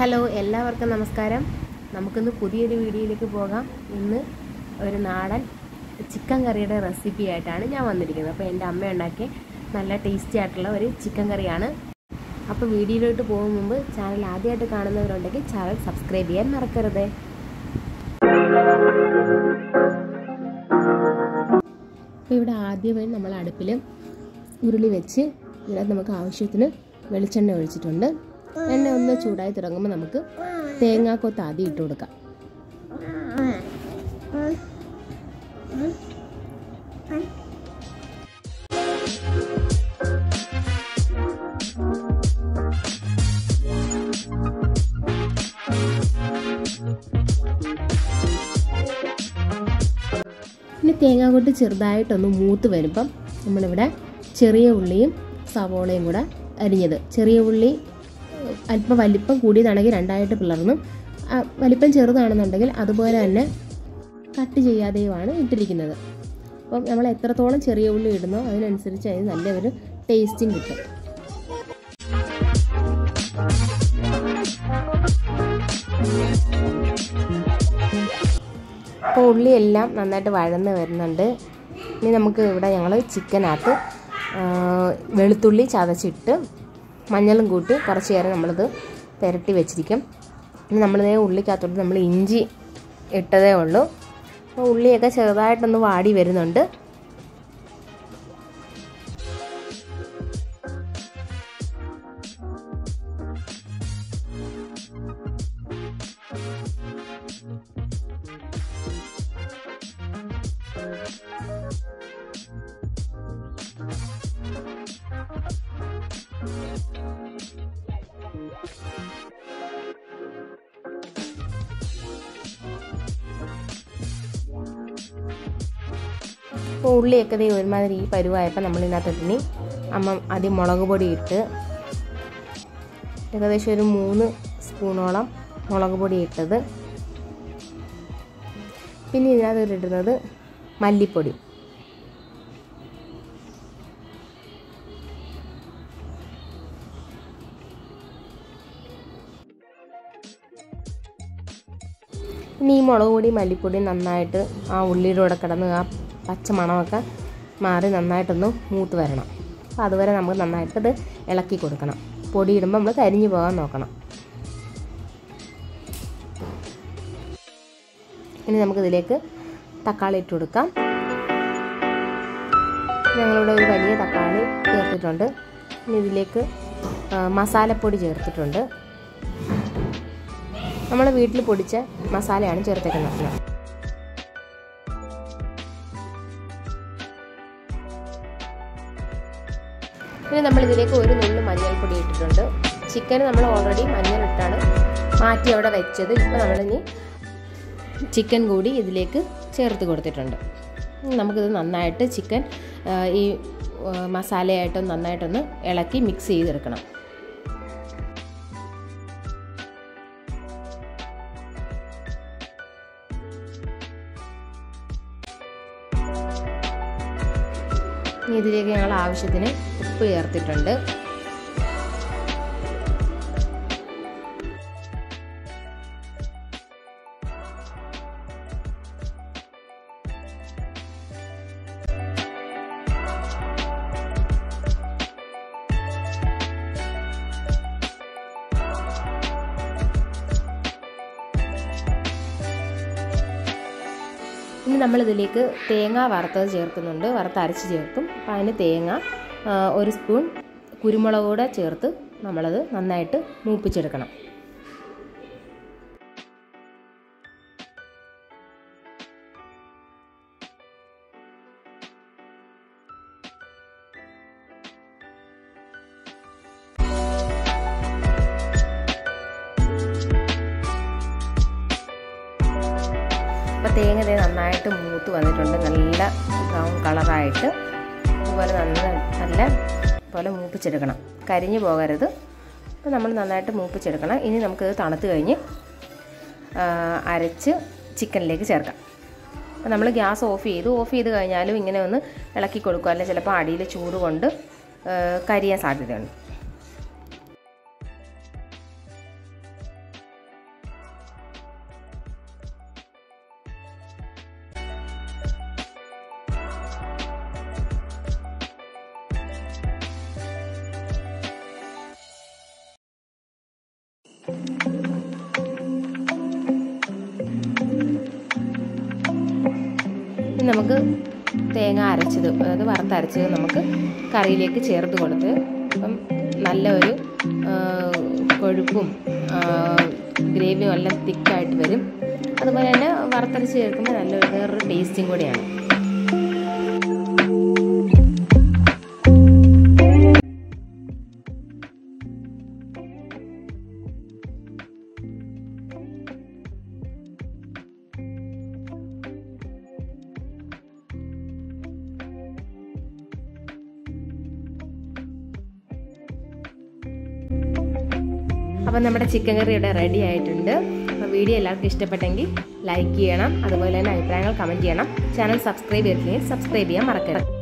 hello എല്ലാവർക്കും നമസ്കാരം നമുക്കിന്ന് പുതിയൊരു വീഡിയോയിലേക്ക് പോകാം ഇന്ന് ഒരു നാടൻ ചിക്കൻ കറിയുടെ റെസിപ്പി ആയിട്ടാണ് ഞാൻ വന്നിരിക്കുന്നത് അപ്പോൾ എൻ്റെ അമ്മ ഉണ്ടാക്കിയ നല്ല ടേസ്റ്റി ആയിട്ടുള്ള ഒരു ചിക്കൻ കറിയാണ് അപ്പോൾ വീഡിയോയിലോട്ട് പോകും മുമ്പ് ചാനൽ ആദ്യമായിട്ട് കാണുന്നവരുണ്ടെങ്കിൽ ചാനൽ സബ്സ്ക്രൈബ് ചെയ്യാൻ മറക്കരുത് അപ്പോൾ ഇവിടെ ആദ്യമായി നമ്മൾ അടുപ്പിൽ ഉരുളി വെച്ച് ഇതിനകത്ത് നമുക്ക് ആവശ്യത്തിന് വെളിച്ചെണ്ണ ഒഴിച്ചിട്ടുണ്ട് എണ്ണ ഒന്ന് ചൂടായി തുടങ്ങുമ്പോൾ നമുക്ക് തേങ്ങാക്കൊത്ത് ആദ്യം ഇട്ട് കൊടുക്കാം ഇനി തേങ്ങാക്കൊട്ട് ചെറുതായിട്ടൊന്ന് മൂത്ത് വരുമ്പം നമ്മളിവിടെ ചെറിയ ഉള്ളിയും സവോളയും കൂടെ അരിഞ്ഞത് ചെറിയ ഉള്ളി അല്പം വലിപ്പം കൂടിയതാണെങ്കിൽ രണ്ടായിട്ട് പിളർന്നും ആ, വലിപ്പം ചെറുതാണെന്നുണ്ടെങ്കിൽ അതുപോലെ തന്നെ കട്ട് ചെയ്യാതെയുമാണ് ഇട്ടിരിക്കുന്നത് അപ്പം നമ്മൾ എത്രത്തോളം ചെറിയ ഉള്ളി ഇടുന്നോ അതിനനുസരിച്ച് അതിന് നല്ലൊരു ടേസ്റ്റും കിട്ടും അപ്പോൾ ഉള്ളിയെല്ലാം നന്നായിട്ട് വഴന്ന് വരുന്നുണ്ട് ഇനി നമുക്ക് ഇവിടെ ഞങ്ങൾ ചിക്കനകത്ത് ആ, വെളുത്തുള്ളി ചതച്ചിട്ട് മഞ്ഞളും കൂട്ടി കുറച്ച് നേരം നമ്മളിത് പുരട്ടി വെച്ചിരിക്കും ഇനി നമ്മളിതേ ഉള്ളിക്കകത്തോട്ട് നമ്മൾ ഇഞ്ചി ഇട്ടതേ ഉള്ളൂ അപ്പോൾ ഉള്ളിയൊക്കെ ചെറുതായിട്ടൊന്ന് വാടി വരുന്നുണ്ട് അപ്പോൾ ഉള്ളിയൊക്കെ ദേ ഒരുമാതിരി ഈ പരുവായപ്പോൾ നമ്മൾ ഇതിനകത്ത് ഇനി അമ്മ ആദ്യം മുളക് പൊടി ഇട്ട് ഏകദേശം ഒരു മൂന്ന് സ്പൂണോളം മുളക് പൊടി ഇട്ടത് പിന്നെ ഇതിനകത്ത് ഇടുന്നത് മല്ലിപ്പൊടി ഇനി ഈ മുളക് പൊടി മല്ലിപ്പൊടി നന്നായിട്ട് ആ ഉള്ളിയുടെ കൂടെ കിടന്ന് ആ പച്ച മണമൊക്കെ മാറി നന്നായിട്ടൊന്ന് മൂത്ത് വരണം അപ്പോൾ അതുവരെ നമുക്ക് നന്നായിട്ടത് ഇളക്കി കൊടുക്കണം പൊടി ഇടുമ്പോൾ നമ്മൾ കരിഞ്ഞു പോകാൻ നോക്കണം ഇനി നമുക്കിതിലേക്ക് തക്കാളി ഇട്ട് കൊടുക്കാം ഞങ്ങളിവിടെ ഒരു വലിയ തക്കാളി ചേർത്തിട്ടുണ്ട് ഇനി ഇതിലേക്ക് ആ, മസാലപ്പൊടി ചേർത്തിട്ടുണ്ട് നമ്മൾ വീട്ടിൽ പൊടിച്ച മസാലയാണ് ചേർത്തേക്കുന്നത് പിന്നെ നമ്മൾ ഇതിലേക്ക് ഒരു നുള്ളു മഞ്ഞൾപ്പൊടി ഇട്ടിട്ടുണ്ട് ചിക്കൻ നമ്മൾ ഓൾറെഡി മഞ്ഞളിട്ടാണ് മാറ്റി അവിടെ വെച്ചത് ഇപ്പോൾ നമ്മളിനി ചിക്കൻ കൂടി ഇതിലേക്ക് ചേർത്ത് കൊടുത്തിട്ടുണ്ട് ഇനി നമുക്കിത് നന്നായിട്ട് ചിക്കൻ ആ, ഈ ആ, മസാലയായിട്ടും നന്നായിട്ടൊന്ന് ഇളക്കി മിക്സ് ചെയ്തെടുക്കണം ഇനി ഇതിലേക്ക് ഞങ്ങൾ ആവശ്യത്തിന് ഉപ്പ് ചേർത്തിട്ടുണ്ട് ഇനി നമ്മളിതിലേക്ക് തേങ്ങ വറുത്തത് ചേർക്കുന്നുണ്ട് വറുത്ത് അരച്ച് ചേർക്കും അപ്പോൾ അതിന് തേങ്ങ ആ, ഒരു സ്പൂൺ കുരുമുളക് കൂടെ ചേർത്ത് നമ്മളത് നന്നായിട്ട് മൂപ്പിച്ചെടുക്കണം അപ്പോൾ തേങ്ങ ദേ നന്നായിട്ട് മൂത്ത് വന്നിട്ടുണ്ട് നല്ല ബ്രൗൺ കളറായിട്ട് അതുപോലെ നല്ല നല്ല പോലെ മൂപ്പിച്ചെടുക്കണം കരിഞ്ഞു പോകരുത് അപ്പോൾ നമ്മൾ നന്നായിട്ട് മൂപ്പിച്ചെടുക്കണം ഇനി നമുക്കിത് തണുത്ത് കഴിഞ്ഞ് ആ, അരച്ച് ചിക്കനിലേക്ക് ചേർക്കാം അപ്പോൾ നമ്മൾ ഗ്യാസ് ഓഫ് ചെയ്തു ഓഫ് ചെയ്ത് കഴിഞ്ഞാലും ഇങ്ങനെ ഒന്ന് ഇളക്കി കൊടുക്കുക അല്ലെങ്കിൽ ചിലപ്പോൾ അടിയിൽ ചൂട് കൊണ്ട് ആ, കരിയാൻ സാധ്യതയുണ്ട് ഇനി നമുക്ക് തേങ്ങ അരച്ചത് അതായത് വറുത്തരച്ചത് നമുക്ക് കറിയിലേക്ക് ചേർത്ത് കൊടുത്ത് അപ്പം നല്ല ഒരു കൊഴുപ്പും ഗ്രേവിയും എല്ലാം തിക്കായിട്ട് വരും അതുപോലെ തന്നെ വറുത്തരച്ച് ചേർക്കുമ്പോൾ നല്ലൊരു വേറൊരു ടേസ്റ്റും കൂടിയാണ് അപ്പം നമ്മുടെ ചിക്കൻ കറി ഇവിടെ റെഡി ആയിട്ടുണ്ട് അപ്പോൾ വീഡിയോ എല്ലാവർക്കും ഇഷ്ടപ്പെട്ടെങ്കിൽ ലൈക്ക് ചെയ്യണം അതുപോലെ തന്നെ അഭിപ്രായങ്ങൾ കമൻറ്റ് ചെയ്യണം ചാനൽ സബ്സ്ക്രൈബ് ചെയ്തില്ലെങ്കിൽ സബ്സ്ക്രൈബ് ചെയ്യാൻ മറക്കരുത്